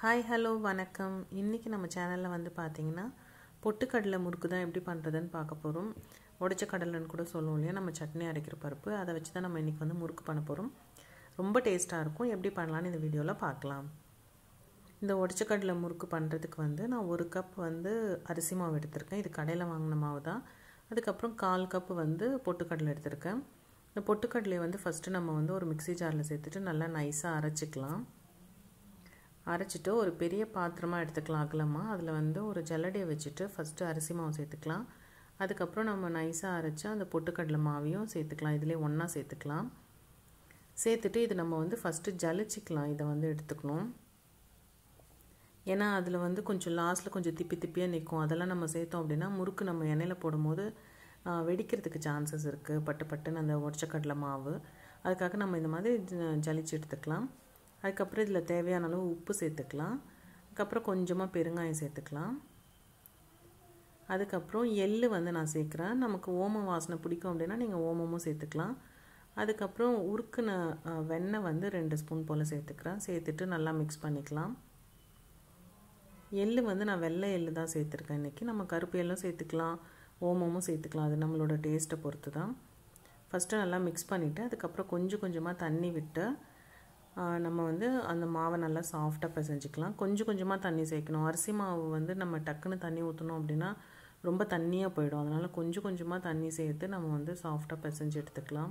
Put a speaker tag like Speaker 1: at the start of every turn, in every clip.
Speaker 1: hi hello வணக்கம் இன்றைக்கி நம்ம சேனலில் வந்து பார்த்திங்கன்னா பொட்டுக்கடலை முறுக்கு தான் எப்படி பண்ணுறதுன்னு பார்க்க போகிறோம் உடைச்ச கடலைன்னு கூட சொல்லுவோம் இல்லையா நம்ம சட்னி அரைக்கிற பருப்பு அதை வச்சு தான் நம்ம இன்றைக்கி வந்து முறுக்கு பண்ண போகிறோம் ரொம்ப டேஸ்ட்டாக இருக்கும் எப்படி பண்ணலான்னு இந்த வீடியோவில் பார்க்கலாம் இந்த உடைச்ச கடலை முறுக்கு பண்ணுறதுக்கு வந்து நான் ஒரு கப் வந்து அரிசி மாவு எடுத்திருக்கேன் இது கடையில் வாங்கின மாவு தான் அதுக்கப்புறம் கால் கப் வந்து பொட்டுக்கடலை எடுத்திருக்கேன் இந்த பொட்டுக்கடலையை வந்து ஃபஸ்ட்டு நம்ம வந்து ஒரு மிக்சி ஜாரில் சேர்த்துட்டு நல்லா நைஸாக அரைச்சிக்கலாம் அரைச்சிட்டு ஒரு பெரிய பாத்திரமாக எடுத்துக்கலாம் அகலமாக அதில் வந்து ஒரு ஜல்லடியை வச்சுட்டு ஃபஸ்ட்டு அரிசி மாவு சேர்த்துக்கலாம் அதுக்கப்புறம் நம்ம நைஸாக அரைச்சி அந்த பொட்டுக்கடலை மாவையும் சேர்த்துக்கலாம் இதிலே ஒன்றா சேர்த்துக்கலாம் சேர்த்துட்டு இது நம்ம வந்து ஃபஸ்ட்டு ஜலிச்சிக்கலாம் இதை வந்து எடுத்துக்கணும் ஏன்னா அதில் வந்து கொஞ்சம் லாஸ்ட்டில் கொஞ்சம் திப்பி திப்பியாக நிற்கும் அதெல்லாம் நம்ம சேர்த்தோம் அப்படின்னா முறுக்கு நம்ம எண்ணெயில் போடும்போது வெடிக்கிறதுக்கு சான்சஸ் இருக்குது பட்டு பட்டுன்னு அந்த உடச்சக்கடலை மாவு அதுக்காக நம்ம இந்த மாதிரி ஜலிச்சு எடுத்துக்கலாம் அதுக்கப்புறம் இதில் தேவையான அளவு உப்பு சேர்த்துக்கலாம் அதுக்கப்புறம் கொஞ்சமாக பெருங்காயம் சேர்த்துக்கலாம் அதுக்கப்புறம் எள்ளு வந்து நான் சேர்க்குறேன் நமக்கு ஓம வாசனை பிடிக்கும் அப்படின்னா நீங்கள் ஓமமும் சேர்த்துக்கலாம் அதுக்கப்புறம் உருக்குன வெண்ணெய் வந்து ரெண்டு ஸ்பூன் போல் சேர்த்துக்கிறேன் சேர்த்துட்டு நல்லா மிக்ஸ் பண்ணிக்கலாம் எள்ளு வந்து நான் வெள்ளை எள்ளு தான் சேர்த்துருக்கேன் இன்றைக்கி நம்ம கருப்பு எள்ளும் சேர்த்துக்கலாம் ஓமமும் சேர்த்துக்கலாம் அது நம்மளோட டேஸ்ட்டை பொறுத்து தான் ஃபஸ்ட்டு நல்லா மிக்ஸ் பண்ணிவிட்டு அதுக்கப்புறம் கொஞ்சம் கொஞ்சமாக தண்ணி விட்டு நம்ம வந்து அந்த மாவை நல்லா சாஃப்டாக பிசைஞ்சிக்கலாம் கொஞ்சம் கொஞ்சமாக தண்ணி சேர்க்கணும் அரிசி மாவு வந்து நம்ம டக்குன்னு தண்ணி ஊற்றணும் அப்படின்னா ரொம்ப தண்ணியாக போயிடும் அதனால் கொஞ்சம் கொஞ்சமாக தண்ணி சேர்த்து நம்ம வந்து சாஃப்டாக பிசைஞ்சு எடுத்துக்கலாம்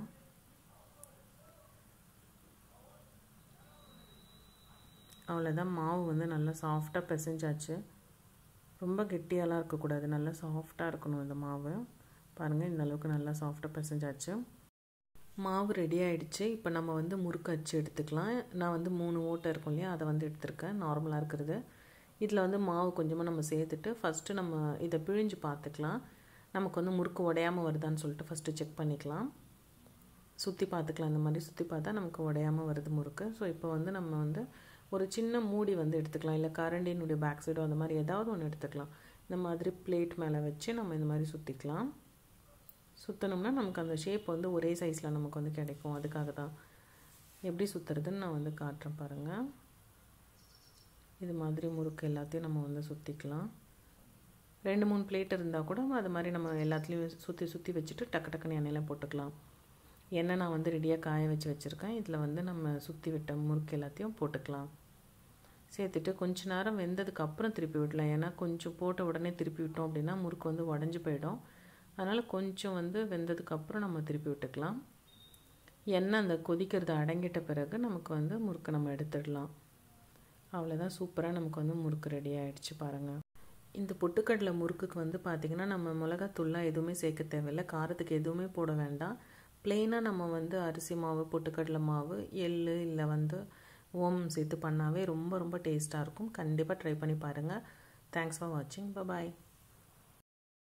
Speaker 1: அவ்வளோதான் மாவு வந்து நல்லா சாஃப்டாக பிசைஞ்சாச்சு ரொம்ப கெட்டியாலாம் இருக்கக்கூடாது நல்லா சாஃப்டாக இருக்கணும் இந்த மாவு பாருங்கள் இந்த அளவுக்கு நல்லா சாஃப்டாக பிசைஞ்சாச்சு மாவு ரெடி ஆகிடுச்சு இப்போ நம்ம வந்து முறுக்கு அச்சு எடுத்துக்கலாம் நான் வந்து மூணு ஓட்டை இருக்கும் இல்லையா அதை வந்து எடுத்திருக்கேன் நார்மலாக இருக்கிறது இதில் வந்து மாவு கொஞ்சமாக நம்ம சேர்த்துட்டு ஃபஸ்ட்டு நம்ம இதை பிழிஞ்சு பார்த்துக்கலாம் நமக்கு வந்து முறுக்கு உடையாமல் வருதான்னு சொல்லிட்டு ஃபஸ்ட்டு செக் பண்ணிக்கலாம் சுற்றி பார்த்துக்கலாம் இந்த மாதிரி சுற்றி பார்த்தா நமக்கு உடையாமல் வருது முறுக்கு ஸோ இப்போ வந்து நம்ம வந்து ஒரு சின்ன மூடி வந்து எடுத்துக்கலாம் இல்லை கரண்டினுடைய பேக் சைடோ அந்த மாதிரி ஏதாவது ஒன்று எடுத்துக்கலாம் இந்த மாதிரி பிளேட் மேலே வச்சு நம்ம இந்த மாதிரி சுற்றிக்கலாம் சுற்றினோம்னா நமக்கு அந்த ஷேப் வந்து ஒரே சைஸில் நமக்கு வந்து கிடைக்கும் அதுக்காக தான் எப்படி சுற்றுறதுன்னு நான் வந்து காட்டுறேன் பாருங்கள் இது மாதிரி முறுக்கு எல்லாத்தையும் நம்ம வந்து சுற்றிக்கலாம் ரெண்டு மூணு பிளேட் இருந்தால் கூட அது மாதிரி நம்ம எல்லாத்துலேயும் சுற்றி சுற்றி வச்சுட்டு டக்கு டக்குன்னு எண்ணெயில் போட்டுக்கலாம் எண்ணெய் நான் வந்து ரெடியாக காய வச்சு வச்சுருக்கேன் இதில் வந்து நம்ம சுற்றி விட்ட முறுக்கு எல்லாத்தையும் போட்டுக்கலாம் சேர்த்துட்டு கொஞ்ச நேரம் வெந்ததுக்கு அப்புறம் திருப்பி விடலாம் ஏன்னா கொஞ்சம் போட்ட உடனே திருப்பி விட்டோம் அப்படின்னா முறுக்கு வந்து உடஞ்சி போயிடும் அதனால் கொஞ்சம் வந்து வெந்ததுக்கப்புறம் நம்ம திருப்பி விட்டுக்கலாம் எண்ணெய் அந்த கொதிக்கிறது அடங்கிட்ட பிறகு நமக்கு வந்து முறுக்கு நம்ம எடுத்துடலாம் அவ்வளோதான் சூப்பராக நமக்கு வந்து முறுக்கு ரெடி ஆகிடுச்சு பாருங்கள் இந்த பொட்டுக்கடலை முறுக்குக்கு வந்து பார்த்திங்கன்னா நம்ம மிளகாத்தூள்லாம் எதுவுமே சேர்க்க தேவையில்லை காரத்துக்கு எதுவுமே போட வேண்டாம் ப்ளெயினாக நம்ம வந்து அரிசி மாவு பொட்டுக்கடலை மாவு எள் இல்லை வந்து ஓமம் சேர்த்து பண்ணாவே ரொம்ப ரொம்ப டேஸ்ட்டாக இருக்கும் கண்டிப்பாக ட்ரை பண்ணி பாருங்கள் தேங்க்ஸ் ஃபார் வாட்சிங் பாய்